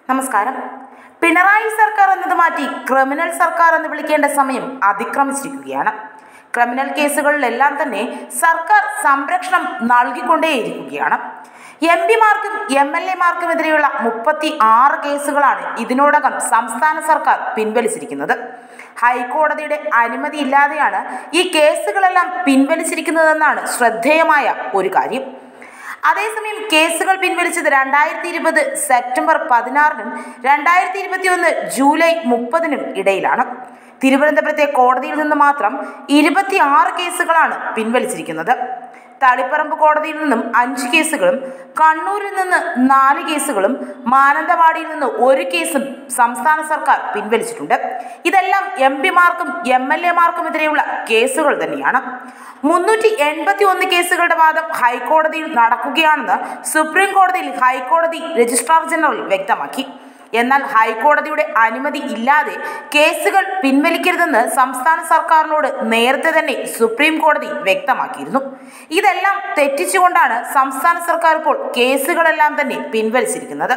നമസ്കാരം പിണറായി സർക്കാർ എന്നത് മാറ്റി ക്രിമിനൽ സർക്കാർ എന്ന് വിളിക്കേണ്ട സമയം അതിക്രമിച്ചിരിക്കുകയാണ് ക്രിമിനൽ കേസുകളിലെല്ലാം തന്നെ സർക്കാർ സംരക്ഷണം നൽകിക്കൊണ്ടേയിരിക്കുകയാണ് എം പിമാർക്കും എം എൽ എമാർക്കുമെതിരെയുള്ള മുപ്പത്തി ആറ് കേസുകളാണ് ഇതിനോടകം സംസ്ഥാന സർക്കാർ പിൻവലിച്ചിരിക്കുന്നത് ഹൈക്കോടതിയുടെ അനുമതിയില്ലാതെയാണ് ഈ കേസുകളെല്ലാം പിൻവലിച്ചിരിക്കുന്നതെന്നാണ് ശ്രദ്ധേയമായ ഒരു കാര്യം അതേസമയം കേസുകൾ പിൻവലിച്ചത് രണ്ടായിരത്തി ഇരുപത് സെപ്റ്റംബർ പതിനാറിനും രണ്ടായിരത്തി ഇരുപത്തി ഒന്ന് ജൂലൈ മുപ്പതിനും ഇടയിലാണ് തിരുവനന്തപുരത്തെ കോടതിയിൽ നിന്ന് മാത്രം ഇരുപത്തിയാറ് കേസുകളാണ് പിൻവലിച്ചിരിക്കുന്നത് തളിപ്പറമ്പ് കോടതിയിൽ നിന്നും അഞ്ച് കേസുകളും കണ്ണൂരിൽ നിന്ന് നാല് കേസുകളും മാനന്തവാടിയിൽ നിന്ന് ഒരു കേസും സംസ്ഥാന സർക്കാർ പിൻവലിച്ചിട്ടുണ്ട് ഇതെല്ലാം എം പിമാർക്കും എം എൽ എമാർക്കുമെതിരെയുള്ള കേസുകൾ തന്നെയാണ് മുന്നൂറ്റി എൺപത്തി ഒന്ന് കേസുകളുടെ വാദം ഹൈക്കോടതിയിൽ നടക്കുകയാണെന്ന് സുപ്രീം കോടതിയിൽ ഹൈക്കോടതി രജിസ്ട്രാർ ജനറൽ വ്യക്തമാക്കി എന്നാൽ ഹൈക്കോടതിയുടെ അനുമതി ഇല്ലാതെ കേസുകൾ പിൻവലിക്കരുതെന്ന് സംസ്ഥാന സർക്കാരിനോട് നേരത്തെ തന്നെ സുപ്രീം കോടതി വ്യക്തമാക്കിയിരുന്നു ഇതെല്ലാം തെറ്റിച്ചുകൊണ്ടാണ് സംസ്ഥാന സർക്കാർ ഇപ്പോൾ കേസുകളെല്ലാം തന്നെ പിൻവലിച്ചിരിക്കുന്നത്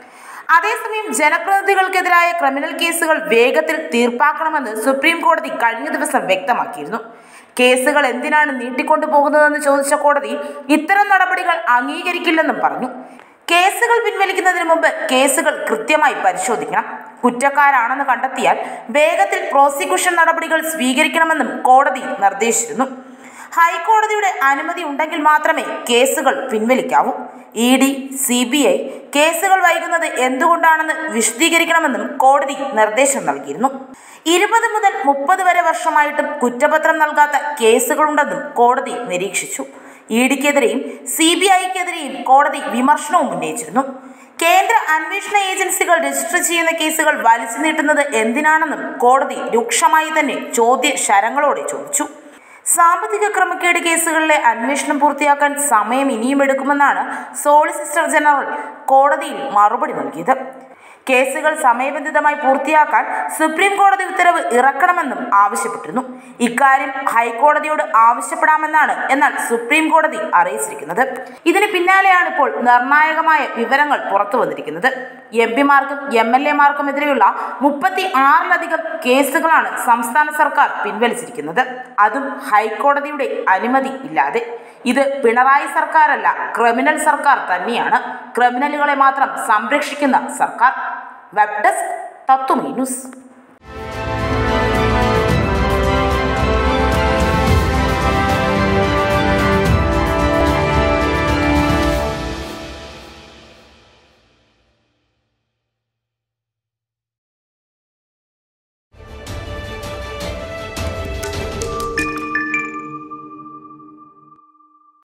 അതേസമയം ജനപ്രതിനിധികൾക്കെതിരായ ക്രിമിനൽ കേസുകൾ വേഗത്തിൽ തീർപ്പാക്കണമെന്ന് സുപ്രീം കോടതി കഴിഞ്ഞ ദിവസം വ്യക്തമാക്കിയിരുന്നു കേസുകൾ എന്തിനാണ് നീട്ടിക്കൊണ്ടു പോകുന്നതെന്ന് ചോദിച്ച കോടതി ഇത്തരം നടപടികൾ അംഗീകരിക്കില്ലെന്നും പറഞ്ഞു കേസുകൾ പിൻവലിക്കുന്നതിന് മുമ്പ് കേസുകൾ കൃത്യമായി പരിശോധിക്കണം കുറ്റക്കാരാണെന്ന് കണ്ടെത്തിയാൽ വേഗത്തിൽ പ്രോസിക്യൂഷൻ നടപടികൾ സ്വീകരിക്കണമെന്നും കോടതി നിർദ്ദേശിച്ചിരുന്നു ഹൈക്കോടതിയുടെ അനുമതി ഉണ്ടെങ്കിൽ മാത്രമേ കേസുകൾ പിൻവലിക്കാവൂ E D C B I കേസുകൾ വൈകുന്നത് എന്തുകൊണ്ടാണെന്ന് വിശദീകരിക്കണമെന്നും കോടതി നിർദ്ദേശം നൽകിയിരുന്നു ഇരുപത് മുതൽ മുപ്പത് വരെ വർഷമായിട്ടും കുറ്റപത്രം നൽകാത്ത കേസുകളുണ്ടെന്നും കോടതി നിരീക്ഷിച്ചു ഇ ഡിക്കെതിരെയും സി ബി ഐക്കെതിരെയും കോടതി വിമർശനവും ഉന്നയിച്ചിരുന്നു കേന്ദ്ര അന്വേഷണ ഏജൻസികൾ രജിസ്റ്റർ ചെയ്യുന്ന കേസുകൾ വലിച്ചു നീട്ടുന്നത് എന്തിനാണെന്നും കോടതി രൂക്ഷമായി തന്നെ ചോദ്യ ശരങ്ങളോടെ ചോദിച്ചു സാമ്പത്തിക ക്രമക്കേട് കേസുകളിലെ അന്വേഷണം പൂർത്തിയാക്കാൻ സമയം ഇനിയും എടുക്കുമെന്നാണ് സോളിസിറ്റർ ജനറൽ കോടതിയിൽ മറുപടി നൽകിയത് കേസുകൾ സമയബന്ധിതമായി പൂർത്തിയാക്കാൻ സുപ്രീം കോടതി ഉത്തരവ് ഇറക്കണമെന്നും ആവശ്യപ്പെട്ടിരുന്നു ഇക്കാര്യം ഹൈക്കോടതിയോട് ആവശ്യപ്പെടാമെന്നാണ് എന്നാൽ സുപ്രീം കോടതി അറിയിച്ചിരിക്കുന്നത് ഇതിന് പിന്നാലെയാണ് ഇപ്പോൾ നിർണായകമായ വിവരങ്ങൾ പുറത്തു വന്നിരിക്കുന്നത് എം പിമാർക്കും എം എൽ എമാർക്കും എതിരെയുള്ള മുപ്പത്തി ആറിലധികം കേസുകളാണ് സംസ്ഥാന സർക്കാർ പിൻവലിച്ചിരിക്കുന്നത് അതും ഹൈക്കോടതിയുടെ അനുമതി ഇല്ലാതെ ഇത് പിണറായി സർക്കാരല്ല ക്രിമിനൽ സർക്കാർ തന്നെയാണ് ക്രിമിനലുകളെ മാത്രം സംരക്ഷിക്കുന്ന സർക്കാർ വെബ് ഡെസ്ക് തത്വമീ ന്യൂസ്